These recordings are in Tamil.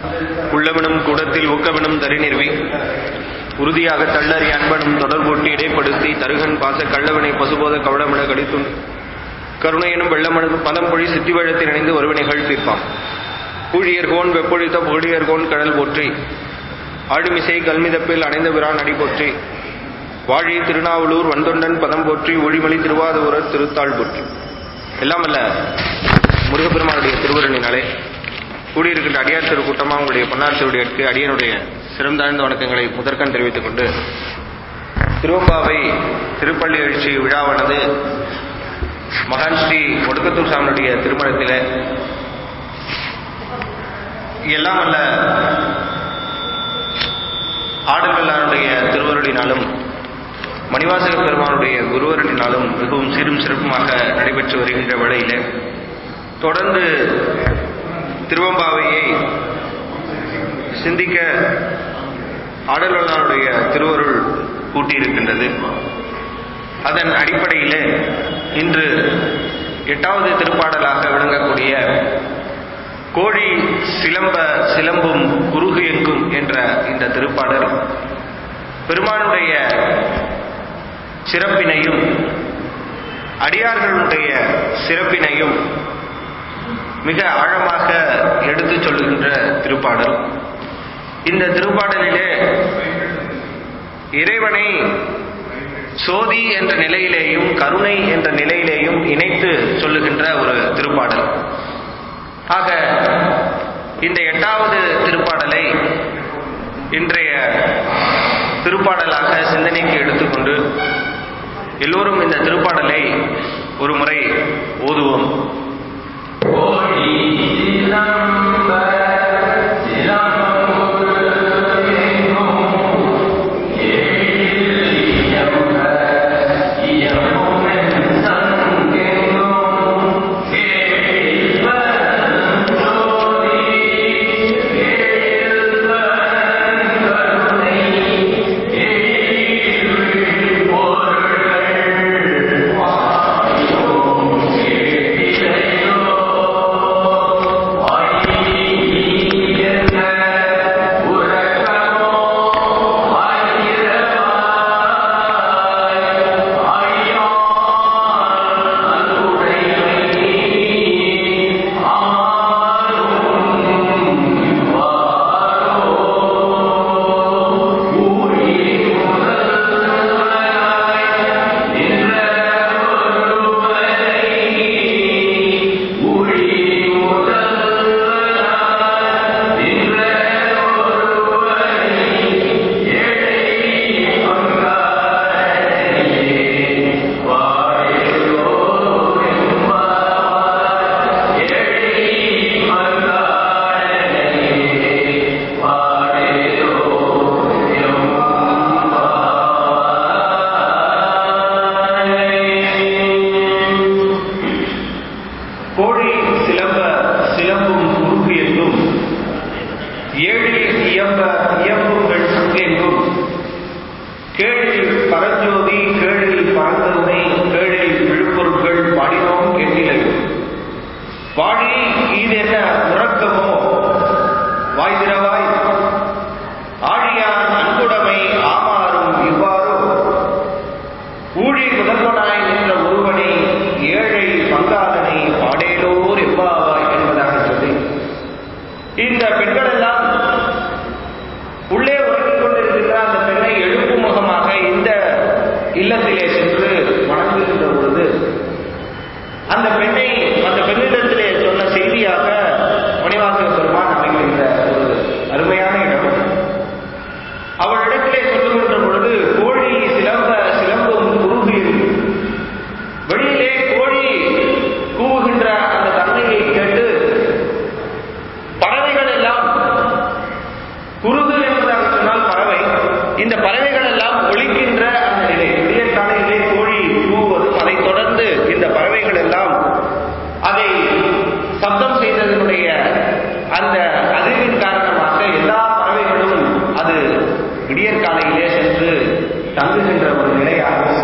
உள்ளவனும் கூடத்தில் ஊக்கவனும் தரிநிறுவி உறுதியாக தள்ளறி அன்பனும் தொடர்பூட்டி இடைப்படுத்தி தருகன் பாச கள்ளவனை பசுபோத கவடமிட கடித்துண்டு கருணையனும் வெள்ளமனது பதம் பொழி சித்திவழத்தில் இணைந்து ஒருவினைகள் தீர்ப்பான் ஊழியர்கோன் வெப்பொழித்த புகழியர்கோன் கடல் போற்றி ஆடுமிசை கல்மிதப்பில் அணைந்த பிரான் அடி போற்றி வாழி திருநாவலூர் வந்தொண்டன் பதம் போற்றி ஒழிமொழி திருவாதூரர் திருத்தாள் போற்றி எல்லாம் அல்ல முருகப்பெருமானுடைய திருவருணினாலே கூடியிருக்கின்ற அடியார் திரு கூட்டமாக உங்களுடைய பொன்னார் திருவுடையற்கு அடியனுடைய சிறந்தாழ்ந்த வணக்கங்களை முதற்கண் தெரிவித்துக் கொண்டு திருவம்பாவை திருப்பள்ளி எழுச்சி விழாவானது மகான் ஸ்ரீ ஒடுக்கத்தூர் சாமியுடைய திருமணத்தில எல்லாம் அல்ல ஆடல்வல்லாருடைய திருவருளினாலும் மணிவாசக பெருமானுடைய குருவருளினாலும் மிகவும் சீரும் சிறப்புமாக நடைபெற்று வருகின்ற வேளையிலே தொடர்ந்து திருவம்பாவையை சிந்திக்க ஆடல்வல்லாருடைய திருவருள் கூட்டியிருக்கின்றது அதன் அடிப்படையிலே இன்று எட்டாவது திருப்பாடலாக விளங்கக்கூடிய கோழி சிலம்ப சிலம்பும் குறுகு எங்கும் என்ற இந்த திருப்பாடல் பெருமானுடைய சிறப்பினையும் அடியார்களுடைய சிறப்பினையும் மிக ஆழமாக எடுத்துச் சொல்லுகின்ற திருப்பாடல் இந்த திருப்பாடலிலே இறைவனை சோதி என்ற நிலையிலேயும் கருணை என்ற நிலையிலேயும் இணைத்து சொல்லுகின்ற ஒரு திருப்பாடல் ஆக இந்த எட்டாவது திருப்பாடலை இன்றைய திருப்பாடலாக சிந்தனைக்கு எடுத்துக்கொண்டு எல்லோரும் இந்த திருப்பாடலை ஒரு முறை ஓதுவோம் கோழி சிலம்ப சிலம்பும் குறுகு என்றும் ஏழில் இயம்ப இயம்புங்கள் என்றும் கேழில் பரஞ்சோதி கேழில் பரந்தருணை கேழில் விழுப்பொருட்கள் பாடினோம் கேட்டிலையும் வாழி ஈதென்ன உறக்கமோ வாய்திரவாய் ஆழியான் அன்புடைமை ஆமாறும் இவ்வாறு ஊழி முதல்வனாய் நின்ற ஒருவனை ஏழை பங்காதனை பாடேலோர் எவ்வாவாய் என்பதாக சொல்லி இந்த பெண்கள் எல்லாம் உள்ளே உறங்கிக் கொண்டிருக்கின்ற அந்த பெண்ணை எழுப்பும் முகமாக இந்த இல்லத்திலே சென்று வணங்குகின்ற பொழுது அந்த பெண்ணை அந்த பெண்ணிடத்திலே சொன்ன செய்தியாக மணிவாசக பெருமான் அமைக்கின்ற ஒரு அருமையான இடம் அவளிடத்திலே சொல்லுகின்ற பொழுது கோழி சிலம்ப சிலம்பும் குறுகியும் வெளியிலே கோழி கூவுகின்ற அந்த தன்மையை கேட்டு பறவைகள் எல்லாம் குருகு என்பதாக சொன்னால் பறவை இந்த பறவைகள் எல்லாம் ஒழிக்கின்ற அந்த நிலை விடிய காலையிலே கோழி கூவுவதும் அதைத் தொடர்ந்து இந்த பறவைகள் எல்லாம் அதை சப்தம் செய்ததனுடைய அந்த அதிர்வின் காரணமாக எல்லா பறவைகளும் அது விடியற்காலையிலே சென்று தங்குகின்ற ஒரு நிலையாகும்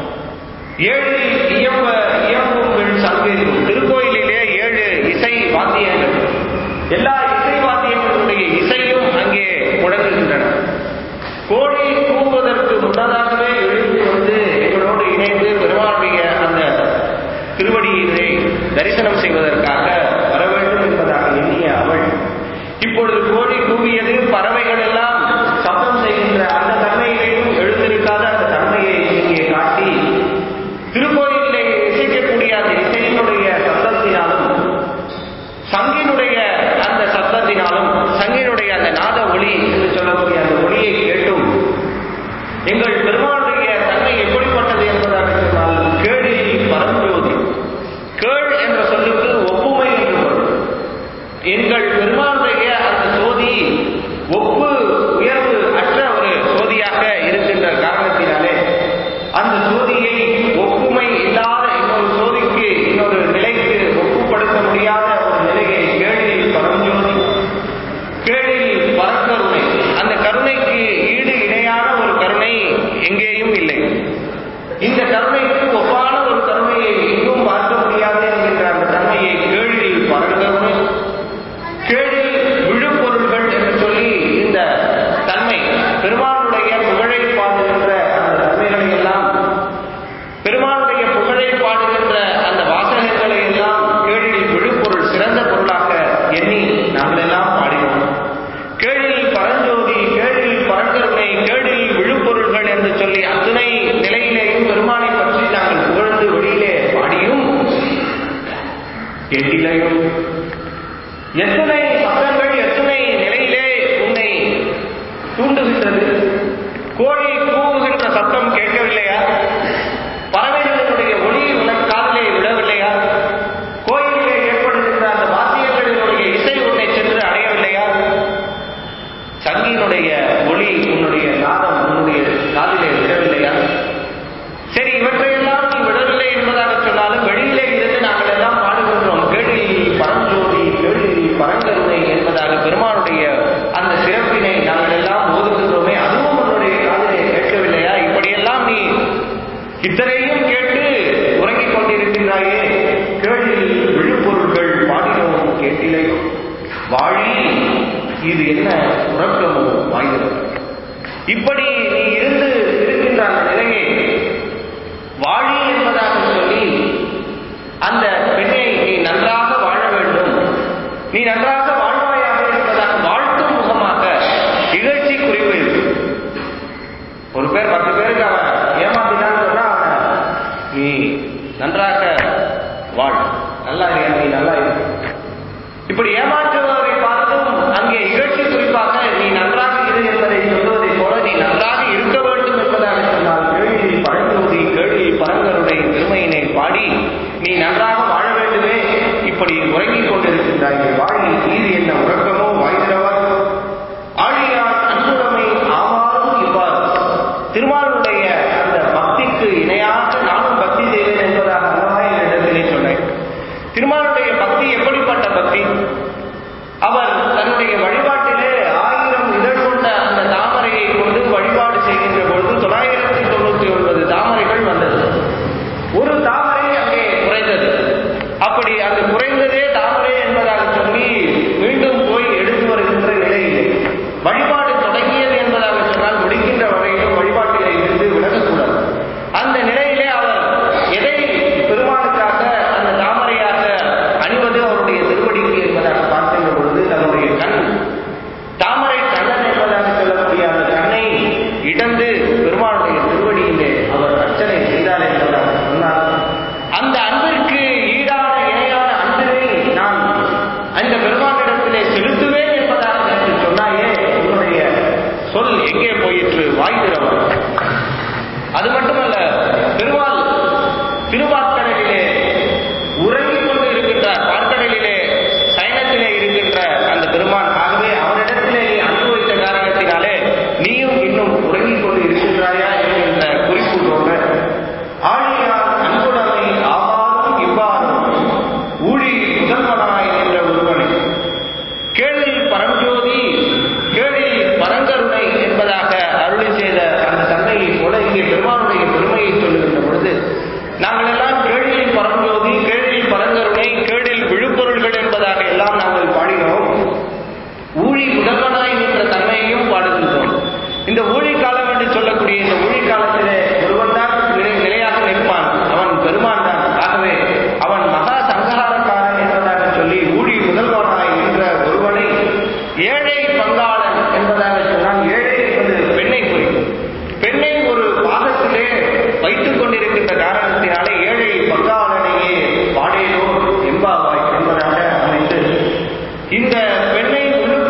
ஏழு இயம்ப இயம்பும் பெண் சங்கேதும் திருக்கோயிலிலே ஏழு இசை வாத்தியங்கள் எல்லா இசை வாத்தியங்களுடைய காரணத்தினாலும் சங்கினுடைய அந்த நாத ஒளி என்று சொல்லக்கூடிய அந்த ஒளியை கேட்டும் எங்கள் பெருமானுடைய தன்மை எப்படிப்பட்டது என்பதாக சொன்னால் கேடில் பரஞ்சோதி கேள் என்ற சொல்லுக்கு ஒப்புமை என்று பொருள் எங்கள் பெருமானுடைய அந்த சோதி ஒப்பு உயர்வு அற்ற ஒரு சோதியாக இருக்கின்ற காரணத்தினாலே அந்த சோதியை ஒப்புமை இல்லாத இன்னொரு சோதிக்கு இன்னொரு நிலைக்கு ஒப்புப்படுத்த முடியாத ஒரு நிலையை கேளில் பரஞ்சோதி கேளில் பரக்கருணை அந்த கருணைக்கு ஈடு இணையான ஒரு கருணை எங்கேயும் இல்லை இந்த கருணைக்கு ஒப்பான ஒரு கருணையை எங்கும் பார்க்க முடியாது என்கின்ற அந்த தன்மையை கேளில் பரங்கருணை கேளில் விழுப்பொருள்கள் என்று சொல்லி இந்த தன்மை பெருமானுடைய புகழை பாடுகின்ற அந்த தன்மைகளை எல்லாம் பெருமானுடைய புகழை பாடுகின்ற அந்த வாசகங்களை எல்லாம் கேளில் விழுப்பொருள் சிறந்த பொருளாக எண்ணி நாங்கள் எல்லாம் பாடினோம் கேளில் பரஞ்சோதி கேளில் பரங்கருணை கேளில் விழுப்பொருள்கள் என்று சொல்லி அத்துணை நிலையிலேயும் பெருமானை பற்றி நாங்கள் புகழ்ந்து வெளியிலே பாடியும் எட்டிலையும் எத்தனை சத்தங்கள் எத்தனை நிலையிலே உன்னை தூண்டுகின்றது கோழி கூவுகின்ற சத்தம் கேட்கவில்லையா பறவைகளினுடைய ஒளி உனக்கு காதிலே விழவில்லையா கோயிலிலே ஏற்படுகின்ற அந்த வாத்தியங்களினுடைய இசை உன்னை சென்று அடையவில்லையா சங்கினுடைய ஒளி உன்னுடைய நாதம் உன்னுடைய காதிலே விழவில்லையா சரி இவற்றையெல்லாம் நீ விடவில்லை என்பதாக சொன்னாலும் வெளியிலே இருந்து நாங்கள் எல்லாம் பாடுகின்றோம் கேள்வி பரஞ்சோதி கேள்வி பரங்கருணை என்பதாக பெருமானுடைய அந்த சிறப்பினை நாங்கள் எல்லாம் ஓதுகின்றோமே அதுவும் உன்னுடைய காதிலே கேட்கவில்லையா இப்படியெல்லாம் நீ இத்தனையும் கேட்டு உறங்கிக் கொண்டிருக்கின்றாயே கேளில் விழுப்பொருள்கள் பாடினோம் கேட்டிலையோ வாழி இது என்ன உறக்கமோ வாய்கிறது இப்படி நீ இருந்து இருக்கின்ற அந்த நிலையை வாழி என்பதாக சொல்லி அந்த பெண்ணை நீ நன்றாக வாழ வேண்டும் நீ நன்றாக வாழ்வாயாக என்பதாக வாழ்த்தும் முகமாக இகழ்ச்சி குறிப்பு இருக்கு ஒரு பேர் பத்து பேருக்கு அவன் ஏமாத்தினான்னு சொன்னா அவனை நீ நன்றாக வாழ் நல்லா இரு நீ நல்லா இரு இப்படி ஏமாற்றுபவரை பார்த்தும் அங்கே இகழ்ச்சி குறிப்பாக நீ நன்றாக இரு என்பதை சொல்வதைப் போல நீ நன்றாக இருக்க வேண்டும் என்பதாக சொன்னால் கேள்வி பழஞ்சோதி கேள்வி பரங்கருடைய பெருமையினை பாடி நீ நன்றாக வாழ வேண்டுமே இப்படி உறங்கிக் கொண்டிருக்கின்றாய் வாழி இது என்ன உறக்கமோ வாய்திரவாய் ஆழியார் அன்புடைமை ஆமாறும் இவ்வாறு திருமாலுடைய அந்த பக்திக்கு இணையாக நானும் பக்தி செய்வேன் என்பதாக அல்லவா என்னிடத்திலே சொன்னேன் திருமாலுடைய பக்தி எப்படிப்பட்ட பக்தி அவர் தன்னுடைய வழிபாட்டிலே ஆயிரம் இதழ் கொண்ட அந்த தாமரையை கொண்டு வழிபாடு செய்கின்ற பொழுது தொள்ளாயிரத்தி தொண்ணூத்தி ஒன்பது தாமரைகள் வந்தது ஒரு தாமரை அங்கே குறைந்தது அப்படி அந்த குறைந்ததே தாமரை என்பதாக சொல்லி மீண்டும் போய் எடுத்து வருகின்ற நிலையிலே வழிபாடு தொடங்கியது என்பதாக சொன்னால் முடிக்கின்ற வரையிலும் வழிபாட்டிலே இருந்து விலகக்கூடாது அந்த நிலையிலே அவர் எதை பெருமானுக்காக அந்த தாமரையாக அணிவது அவருடைய திருவடிக்கு என்பதாக பார்க்கின்ற பொழுது தன்னுடைய கண் தாமரை கண்ணன் என்பதாக சொல்லக்கூடிய அந்த கண்ணை இடந்து பெருமானுடைய திருவடியிலே அவர் அர்ச்சனை செய்தார் என்பதாக சொன்னார் அந்த அன்பிற்கு ஈடான இணையான அன்பினை நான் அந்த பெருமானிடத்திலே செலுத்துவேன் என்பதாக என்று சொன்னாயே உன்னுடைய சொல் எங்கே போயிற்று வாய்திரவர் அது மட்டுமல்ல பெருமாள் திருவார்க்கடலிலே உறங்கிக் கொண்டு இருக்கின்றார் பார்க்கடலிலே சயனத்திலே இருக்கின்ற அந்த பெருமான் ஆகவே அவரிடத்திலே நீ அன்பு வைத்த காரணத்தினாலே நீயும் இன்னும் உறங்கிக் கொண்டு இருக்கின்றாயா என்கின்ற குறிப்பு தோன்ற ஆழியார் அன்புடைமை ஆவாரும் இவ்வாறும் ஊழி முதல்வனாய் என்ற ஒருவனை கேளில் பரஞ்சோதி கேளில் பரங்கருணை என்பதாக அருளி செய்த அந்த தன்மையை போல இங்கே பெருமானுடைய பெருமையை சொல்லுகின்ற பொழுது நாங்கள் எல்லாம் கேளில் பரஞ்சோதி கேளில் பரங்கருணை கேளில் விழுப்பொருள்கள் என்பதாக எல்லாம் நாங்கள் பாடினோம் ஊழி முதல்வனாய் நின்ற தன்மையையும் பாடுகின்றோம் இந்த ஊழி காலம் என்று சொல்லக்கூடிய இந்த ஊழி காலத்திலே ஒருவன் தான் நிலை- நிலையாக நிற்பான் அவன் பெருமான் தான் ஆகவே அவன் மகா சங்காரக்காரன் என்பதாக சொல்லி ஊழி முதல்வனாய் நின்ற ஒருவனை ஏழை பங்காளன் என்பதாக சொன்னால் ஏழை என்பது பெண்ணை குறிக்கும் பெண்ணை ஒரு பாகத்திலே வைத்துக் கொண்டிருக்கின்ற காரணத்தினாலே ஏழை பங்காளனையே பாடேனோ எம்பாவாய் என்பதாக அமைத்து இந்த பெண்ணை முழு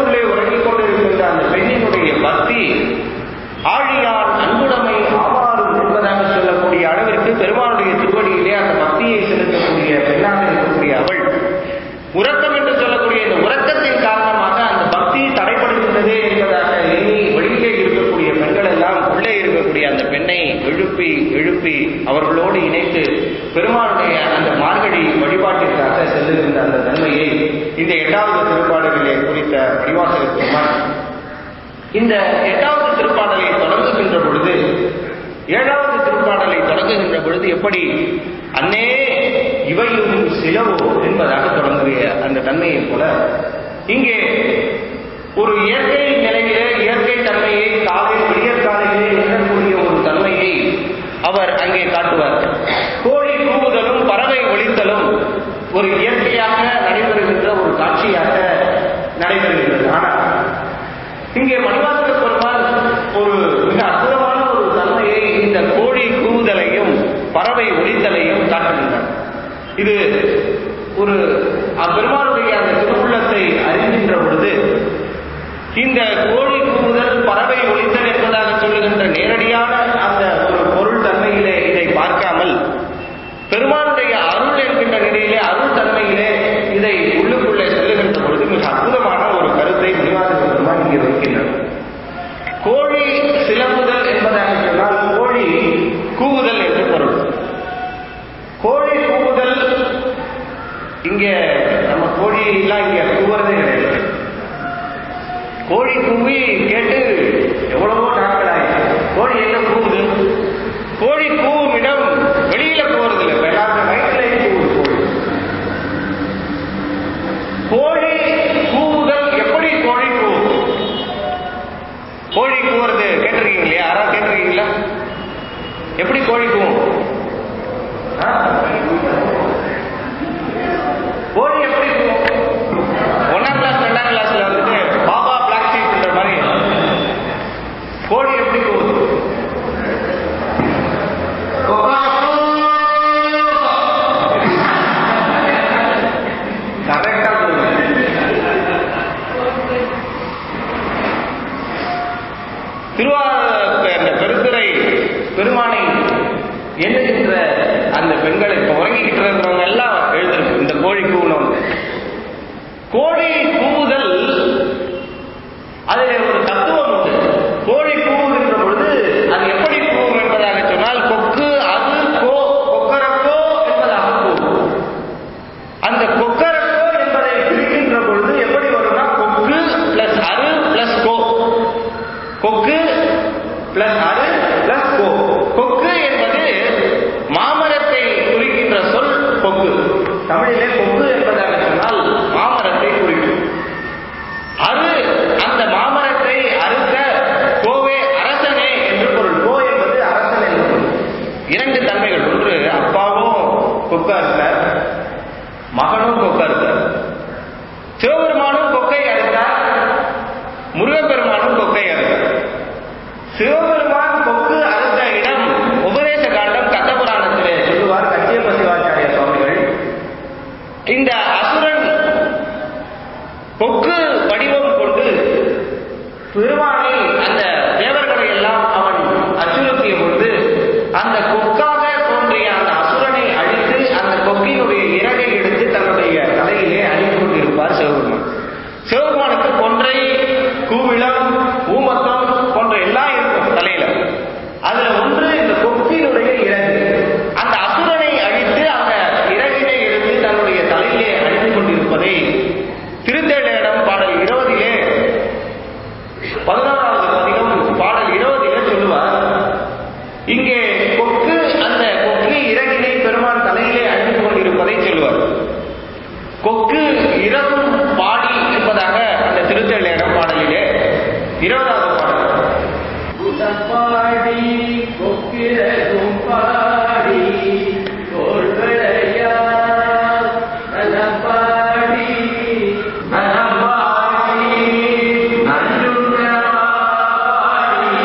பொருளோடு இணைத்து பெருமானுடைய அந்த மார்கழி வழிபாட்டிற்காக செல்லுகின்ற அந்த தன்மையை இந்த எட்டாவது திருப்பாடலிலே குறித்த பரிவாசக பெருமான் இந்த எட்டாவது திருப்பாடலை தொடங்குகின்ற பொழுது ஏழாவது திருப்பாடலை தொடங்குகின்ற பொழுது எப்படி அன்னே இவையும் சிலவோ என்பதாக தொடங்கிய அந்த தன்மையைப் போல இங்கே ஒரு இயற்கை நிலையிலே இயற்கை தன்மையை காலை விடியற் காலையிலே எண்ணக்கூடிய ஒரு தன்மையை அவர் அங்கே காட்டுவார் கோழி கூவுதலும் பறவை ஒழித்தலும் ஒரு இயற்கையாக நடைபெறுகின்ற ஒரு காட்சியாக நடைபெறுகிறது ஆனால் இங்கே மணிவாசக பெருமான் ஒரு மிக அற்புதமான ஒரு தன்மையை இந்த கோழி கூவுதலையும் பறவை ஒழித்தலையும் காட்டுகின்றார் இது ஒரு அப்பெருமானுடைய அந்த திருவுள்ளத்தை அறிகின்ற பொழுது இந்த கோழி கூவுதல் பறவை ஒழித்தல் என்பதாக சொல்லுகின்ற நேரடியான அந்த ஒரு பொருள் தன்மையிலே இதை பார்க்காமல் பெருமானுடைய அருள் என்கின்ற நிலையிலே அருள் தன்மையிலே இதை உள்ளுக்குள்ளே செல்லுகின்ற பொழுது மிக அற்புதமான ஒரு கருத்தை மணிவாசக பெருமான் இங்கே வைக்கின்றார் கோழி சிலம்புதல் என்பதாக சொன்னால் கோழி கூவுதல் என்று பொருள் கோழி கூவுதல் இங்க நம்ம கோழி எல்லாம் இங்க கூவுறதே கிடையாது கோழி கூவி கேட்டு எவ்வளவோ நாட்கள் ஆயிடுச்சு கோழி எங்க கூவுது கோழி கூவும் இடம் வெளியில போறது இல்லை இப்ப எல்லாரும் வயிற்றுலையும் கூவுது கோழி கோழி கூவுதல் எப்படி கோழி கூவும் கோழி கூவுறது கேட்டிருக்கீங்க இல்லையா யாராவது கேட்டிருக்கீங்களா எப்படி கோழி கூவும் ஆ? கோழி எப்படி கூவும் ஒன்னாம் கிளாஸ் ரெண்டாம் கிளாஸ்ல வந்துட்டு பாபா பிளாக் ஷீப்ன்ற மாதிரி கோழி எப்படி கூவுது கரெக்டா திருவாரூர் அந்த பெருத்துறை பெருமானை எண்ணுகின்ற அந்த பெண்களை இப்ப உறங்கிக்கிட்டு இருக்கிறவங்க எல்லாம் எழுதிருக்கு இந்த கோழி கூவணும் கோழி கூவுதல் அதில் ஒரு தத்துவம் உண்டு கோழி கூவுகின்ற பொழுது அது எப்படி கூவும் என்பதாக சொன்னால் கொக்கு அது கோ கொக்கரக்கோ என்பதாக கூவும் அந்த கொக்கரக்கோ என்பதை பிரிக்கின்ற பொழுது எப்படி வரும்னா கொக்கு பிளஸ் அரு பிளஸ் கோ கொக்கு பிளஸ் அரு பிளஸ் கோ கொக்கு என்பது மாமரத்தை குறிக்கின்ற சொல் கொக்கு தமிழிலே கொக்கு என்பதாக சொன்னால் மாமரத்தை குறிக்கும் அரு அந்த மாமரத்தை அறுத்த கோவே அரசனே என்று பொருள் கோ என்பது அரசன் என்று பொருள் இரண்டு தன்மைகள் ஒன்று அப்பாவும் கொக்கா இருக்கார் மகனும் கொக்கா இருக்கார் சிவபெருமானும் கொக்கை அறுத்தார் முருகப்பெருமானும் கொக்கை அறுத்தார் சிவபெருமான் கொக்கு அறுத்த இடம் உபதேச காண்டம் கட்டபுராணத்திலே சொல்லுவார் கச்சியப்ப சிவாச்சாரிய சுவாமிகள் இந்த அசுரன் கொக்கு வடிவம் கொண்டு பெருமானை அந்த தேவர்களை எல்லாம் அவன் அச்சுறுத்திய பொழுது அந்த கொக்காக தோன்றிய அந்த அசுரனை அழித்து அந்த கொக்கினுடைய இறகை எடுத்து தன்னுடைய தலையிலே அணிந்து கொண்டிருப்பார் சிவபெருமான் சிவபெருமானுக்கு கொன்றை கூவிளம் ஊமத்தம் போன்ற எல்லாம் இருக்கும் தலையில அதுல ஒன்று இந்த கொக்கினுடைய இறகு அந்த அசுரனை அழித்து அந்த இறகினை எடுத்து தன்னுடைய தலையிலே அணிந்து கொண்டிருப்பதை திருத்தேடம் பாடல் இருபதிலே பதினோராவது பதிகம் பாடல் இருபதிலே சொல்லுவார் இங்கே கொக்கு அந்த கொக்கு இறகினை பெருமான் தலையிலே அணிந்து கொண்டிருப்பதை சொல்லுவார் கொக்கு இரவும் பாடி என்பதாக அந்த திருத்தேடம் பாடலிலே இருபதாவது பாடல் பாடி கொக்கிரகும் பாடி தோல்வளையார் நலப்பாடி நலப்பாடி நன்றுணவாடி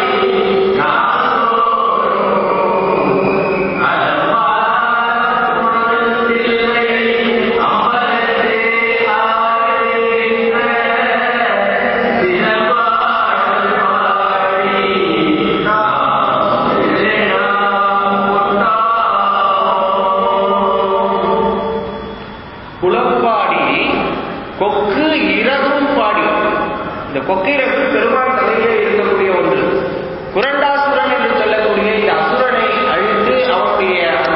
நாளோறும் அலமாதில்லை அமரத்தே ஆடுகின்ற சிலபாடல் பாடி குளப்பாடி கொக்கு இறகும் பாடி இந்த கொக்கு இறகு பெருமான் தலையிலே இருக்கக்கூடிய ஒன்று குரண்டாசுரன் என்று சொல்லக்கூடிய இந்த அசுரனை அழித்து அவனுடைய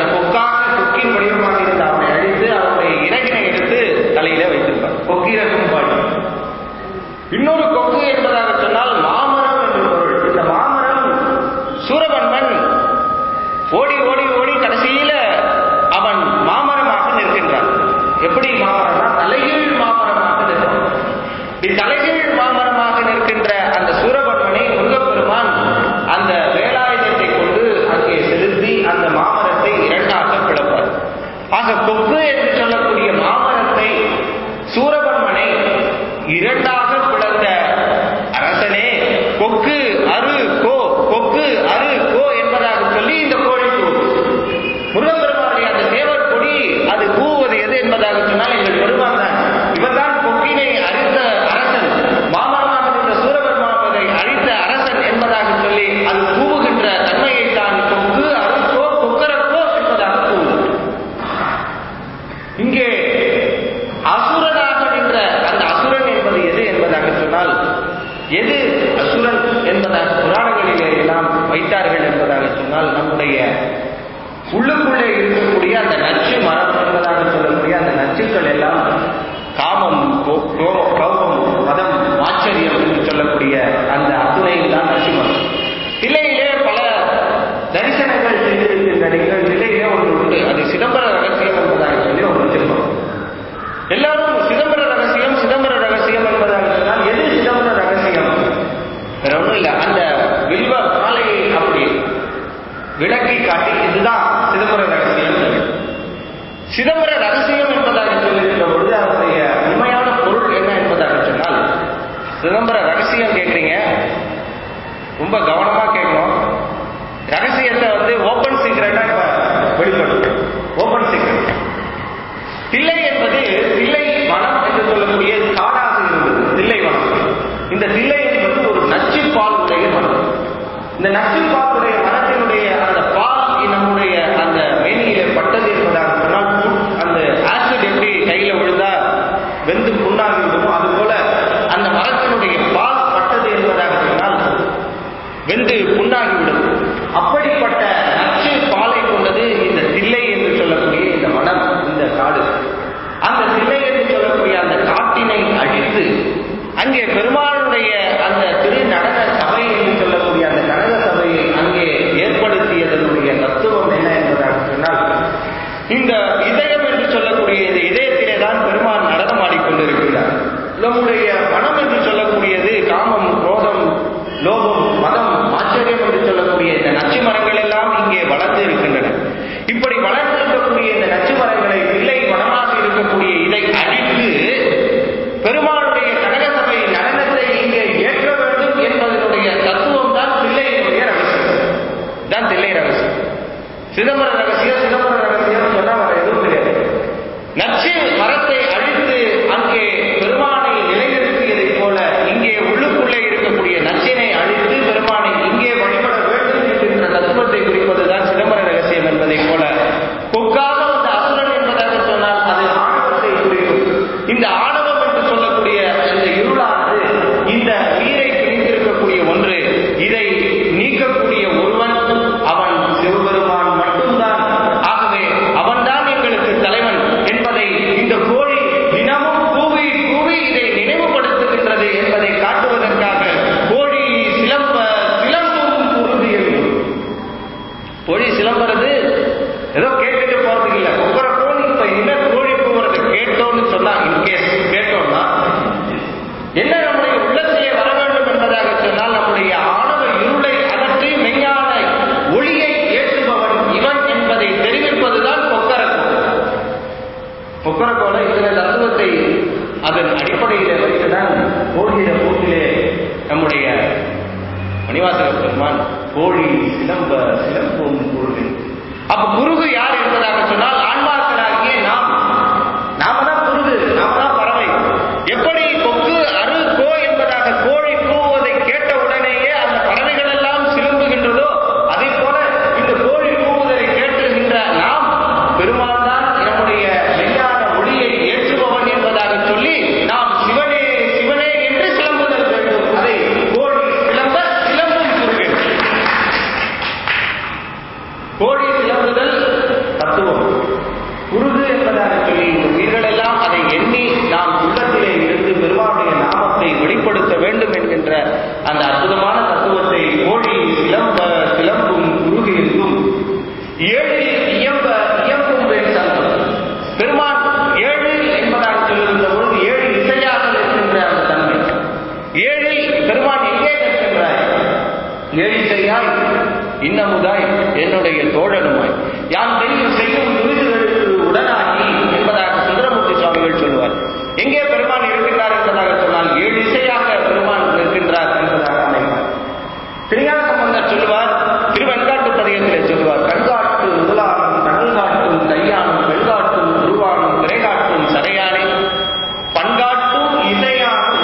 மாமரமாக நிற்கின்ற அந்த சூரபன்மனை முருகப்பெருமான் அந்த வேலாயுதத்தை கொண்டு அங்கே செலுத்தி அந்த மாமரத்தை இரண்டாக பிளப்பார் ஆக கொக்கு என்று சொல்லக்கூடிய மாமரத்தை சூரபன்மனை இரண்டாக பிளந்த அரசனே கொக்கு அரு கோ கொக்கு அரு கோ என்பதாக சொல்லி இந்த கோழி கூவும் முருகப்பெருமானுடைய அந்த தேவர் கொடி அது கூவுவது எது என்பதாக சொன்னால் எங்கள் பெருமான் தான் இவர்தான் கொக்கினை அழித்த அரசன் மாமரமாக நின்ற சூரபெருமானதை அழித்த அரசன் என்பதாக சொல்லி அது கூவுகின்ற தன்மையை தான் கொக்கு அருக்கோ கொக்கரக்கோ என்பதாக கூவும் இங்கே அசுரனாக நின்ற அந்த அசுரன் என்பது எது என்பதாக சொன்னால் எது அசுரன் என்பதாக புராணங்களிலே எல்லாம் வைத்தார்கள் என்பதாக சொன்னால் நம்முடைய உள்ளுக்குள்ளே இருக்கக்கூடிய அந்த நச்சு மரம் என்பதாக சொல்லக்கூடிய அந்த நச்சுக்கள் எல்லாம் காமம் கோ- கோ- கௌபம் மதம் ஆச்சரியம் என்று சொல்லக்கூடிய அந்த அத்துணையில் தான் நச்சு மரம் தில்லையிலே பல தரிசனங்கள் செய்திருக்கின்ற நீங்கள் தில்லையிலே ஒன்று உண்டு அது சிதம்பர ரகசியம் என்பதாக சொல்லி ஒன்று வச்சிருக்கோம் எல்லாரும் சிதம்பர ரகசியம் சிதம்பர ரகசியம் என்பதாக சொன்னால் எது சிதம்பர ரகசியம் வேற ஒன்றும் இல்லை அந்த வில்வ மாலையை அப்படி விளக்கி காட்டி இதுதான் சிதம்பர ரகசியம் சொல்லி. சிதம்பர ரகசியம் என்பதாக சொல்லுகின்ற பொழுது அதனுடைய உண்மையான பொருள் என்ன என்பதாக சொன்னால் சிதம்பர ரகசியம் கேட்குறீங்க ரொம்ப கவனமா கேட்கணும் ரகசியத்தை வந்து ஓபன் சீக்ரெட்டா இப்ப வெளிப்படும் ஓபன் சீக்ரெட் தில்லை என்பது தில்லை வனம் என்று சொல்லக்கூடிய காடாக இருந்தது தில்லை வனம் இந்த தில்லை என்பது ஒரு நச்சு பாலுடைய மரம் இந்த நச்சு பாலுடைய மரத்தினுடைய அந்த பால் நம்முடைய அந்த மேனியில பட்டது என்பதாக சொன்னால் புண்- அந்த ஆசிட் எப்படி கையில விழுந்தா வெந்து புண்ணாகி விடுமோ அது போல அந்த மரத்தினுடைய பால் பட்டது என்பதாக சொன்னால் வெந்து புண்ணாகிவிடும் அப்படிப்பட்ட நச்சு பாலை கொண்டது இந்த தில்லை என்று சொல்லக்கூடிய இந்த வனம் இந்த காடு அந்த தில்லை என்று சொல்லக்கூடிய அந்த காட்டினை அழித்து அங்கே பெருமாளுடைய அந்த திரு நடன சபை என்று சொல்லக்கூடிய அந்த கனக சபையை அங்கே ஏற்படுத்தியதனுடைய தத்துவம் என்ன என்பதாக சொன்னால் இந்த இதயம் என்று சொல்லக்கூடிய இந்த இதயத்திலே தான் பெருமான் நடனமாடிக்கொண்டிருக்கிறார் நம்முடைய மனம் என்று சொல்லக்கூடியது காமம் குரோதம் லோபம் மதம் ஆச்சரியம் என்று சொல்லக்கூடிய இந்த நச்சு மரங்கள் எல்லாம் இங்கே வளர்ந்து இருக்கின்றன இப்படி வளர்ந்து இருக்கக்கூடிய இந்த நச்சு மரங்களை தில்லை வனமாக இருக்கக்கூடிய இதை அழித்து பெருமாளுடைய கனகசபை நடனத்தை இங்கே ஏற்ற வேண்டும் என்பதனுடைய தத்துவம் தான் தில்லையினுடைய ரகசியம் தான் தில்லை ரகசியம் சிதம்பர ரகசியம் சிதம்பர ரகசியம் சொன்னா வேற எதுவும் கிடையாது நச்சு மரத்தை அழித்து அங்கே பெருமானை நிலைநிறுத்தியதைப் போல இங்கே உள்ளுக்குள்ளே இருக்கக்கூடிய நச்சினை அழித்து பெருமானை இங்கே வழிபட வேண்டும் என்கின்ற தத்துவத்தை குறிப்பதுதான் சிதம்பர ரகசியம் என்பதைப் போல கொக்காக வந்த அசுரன் என்பதாக சொன்னால் அது ஆணவத்தை குறிக்கும் இந்த ஆணவம் என்று சொல்லக்கூடிய இந்த இருளானது இந்த நீரை பிடித்திருக்கக்கூடிய ஒன்று இதை நீக்கக்கூடிய ஒருவன் அவன் சிவபெருமான் மட்டும்தான் ஆகவே அவன்தான் எங்களுக்கு தலைவன் என்பதை இந்த கோழி தினமும் கூவி கூவி இதை நினைவுபடுத்துகின்றது என்பதை காட்டுவதற்காக கோழி சிலம்ப சிலம்பும் உறுதியில் கோழி சிலம்புறது ஏதோ கேட்டுட்டு போறதுக்கு இல்ல ஒவ்வொரு கோழி இப்ப இனிமேல் கோழி கூவுறதை கேட்டோம்னு சொன்னா இன்கேஸ் கேட்டோம்னா என்ன நம்முடைய உள்ளத்திலே வர வேண்டும் என்பதாக சொன்னால் நம்முடைய ஆணவ இருளை அகற்றி மெய்ஞான ஒளியை ஏற்றுபவன் இவன் என்பதை தெரிவிப்பதுதான் பொக்கரக்கோ பொக்கரக்கோல இந்த தத்துவத்தை அதன் அடிப்படையிலே வைத்துதான் கோழியிட கூட்டிலே நம்முடைய மணிவாசக பெருமான் கோழி சிலம்ப சிலம்பும் குருகு அப்ப குருகு யார் என்பதாக சொன்னால் ஆன்மாக்களாகிய நாம் நாம தான் குருகு நாம தான் பறவை எப்படி கொக்கு அரு கோ என்பதாக கோழி கூவுவதை கேட்ட உடனேயே அந்த பறவைகள் எல்லாம் சிலும்புகின்றதோ அதே போல இந்த கோழி கூவுதலை கேட்டுகின்ற நாம் பெருமான் தான் நம்முடைய மெய்ஞான ஒளியை ஏற்றுபவன் என்பதாக சொல்லி நாம் சிவனே சிவனே என்று சிலம்புதல் வேண்டும் அதை கோழி சிலம்ப சிலம்பும் குருகு கோழி சிலம்புதல் தத்துவம் ஏழில் பெருமான் எங்கே நிற்கின்றாய் ஏழிசையாய் இன்னமுதாய் என்னுடைய தோழனுமாய் யான் செய்யும் செய்யும் விருதுகளுக்கு உடனாகி என்பதாக சுந்தரமூர்த்தி சுவாமிகள் சொல்லுவார் எங்கே பெருமான் இருக்கின்றார் என்பதாக சொன்னால் ஏழு இசையாக பெருமான் நிற்கின்றார் என்பதாக அமைப்பார் திருஞான சம்பந்தர் சொல்லுவார் திருவெண்காட்டு பதிகத்திலே சொல்லுவார் கண்காட்டு முதலானும் கடல் காட்டும் கையானும் வெண்காட்டும் உருவானும் திரைகாட்டும் சரையானே பண்காட்டும் இசையானும்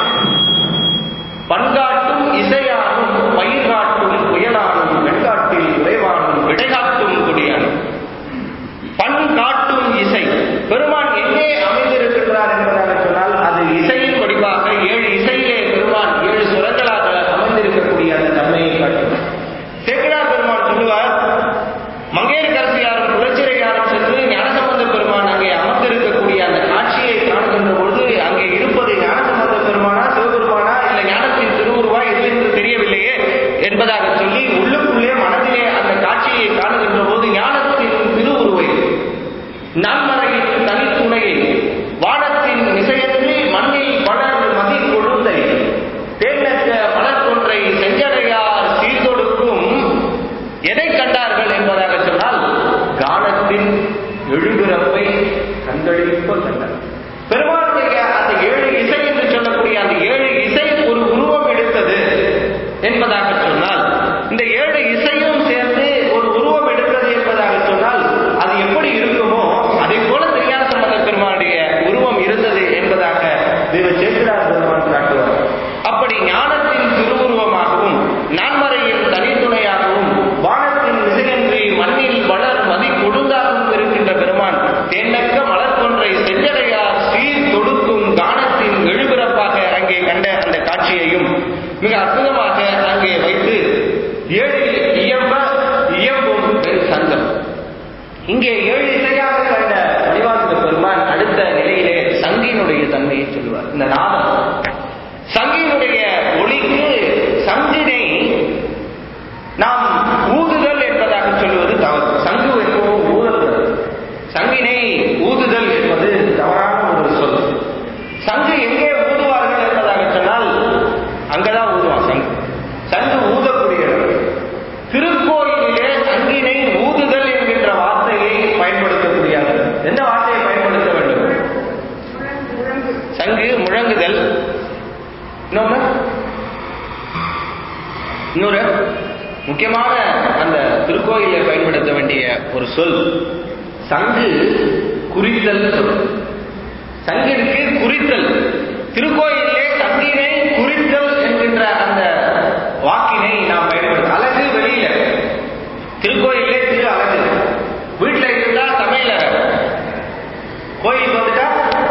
பண்காட்டும் இசையானும் பயிர் காட்டும் புயலானும் வெண்காட்டில் உறைவானும் விடைகாட்டும் குடியானும் பண் காட்டும் இசை பெருமான் எங்கே அமைந்திருக்கின்றார் என்பதாக சொன்னால் அது இசையின் வடிவாக ஏழு இசையிலே பெருமான் ஏழு சுரங்களாக அமைந்திருக்கக்கூடிய அந்த தன்மையை காட்டும் சேக்கிரார் பெருமான் சொல்லுவார் மங்கையர்கரசியாரும் குலச்சிறையாரும் சென்று ஞானசம்பந்த பெருமான் அங்கே அமர்ந்திருக்கக்கூடிய அந்த காட்சியை காணுகின்ற பொழுது அங்கே இருப்பது ஞானசம்பந்த பெருமானா சிவபெருமானா இல்லை ஞானத்தின் திருவுருவா எது என்று தெரியவில்லையே என்பதாக சொல்லி உள்ளுக்குள்ளே மனதிலே அந்த காட்சியை காணுகின்ற போது ஞானத்தின் திருவுருவை நன்மறையின் தனித்துணையை வானத்தின் இசையன்றி மண்ணில் வளர் மதி கொழுந்தை தேர்ந்தெடுத்த மலர்கொன்றை செஞ்சடையார் சீர்தொடுக்கும் எதை கண்டார்கள் என்பதாக சொன்னால் கானத்தின் எழுபிறப்பை கண்களிப்ப கண்டார் பெருமானுடைய அந்த ஏழு இசை என்று சொல்லக்கூடிய அந்த ஏழு இசை ஒரு உருவம் எடுத்தது என்பதாக சொன்னால் இந்த ஏழு இசையும் சேர்ந்து ஒரு உருவம் எடுத்தது என்பதாக சொன்னால் அது எப்படி இருக்குமோ அதை போல திருஞான சம்பந்த பெருமானுடைய உருவம் இருந்தது என்பதாக தெய்வ சேத்திரார் பெருமான் காட்டுவார் அப்படி ஞானத்தின் திருவுருவமாகவும் நான்மறையின் தனித்துணையாகவும் வானத்தின் இசையன்றி மண்ணில் வளர் மதி கொடுந்தாகவும் இருக்கின்ற பெருமான் தென்னக்க மலர் கொன்றை செஞ்சடையார் சீர் தொடுக்கும் கானத்தின் எழுபிறப்பாக அங்கே கண்ட அந்த காட்சியையும் மிக அற்புதமாக அங்கே வைத்து ஏழில் இயம்ப இயம்பும் பெண் சங்கம் இங்கே ஏழு இசையாக கண்ட வடிவாக்க பெருமான் அடுத்த நிலையிலே சங்கினுடைய தன்மையை சொல்லுவார் இந்த நாதம் சங்கினுடைய ஒளிக்கு சங்கினை நாம் ஊதுதல் என்பதாக சொல்லுவது தவறு சங்கு எப்பவும் ஊதக்கூடாது சங்கினை ஊதுதல் என்பது தவறான ஒரு சொல் சங்கு எங்கே ஊதுவார்கள் என்பதாக சொன்னால் அங்கதான் ஊதுவான் சங்கு சங்கு ஊதக்கூடிய இடம். திருக்கோயிலிலே சங்கினை ஊதுதல் என்கின்ற வார்த்தையை பயன்படுத்தக்கூடியது எந்த வார்த்தையை பயன்படுத்த வேண்டும் சங்கு முழங்குதல் இன்னொன்னு இன்னொரு முக்கியமான அந்த திருக்கோயிலை பயன்படுத்த வேண்டிய ஒரு சொல் சங்கு குறித்தல் சொல் சங்கிற்கு குறித்தல் திருக்கோயிலே சங்கினை குறித்தல் என்கின்ற அந்த வாக்கினை நாம் பயன்படுத்த அழகு வெளியில திருக்கோயிலே திரு அழகு வீட்டுல இருந்தா சமையல் அறை கோயிலுக்கு வந்துட்டா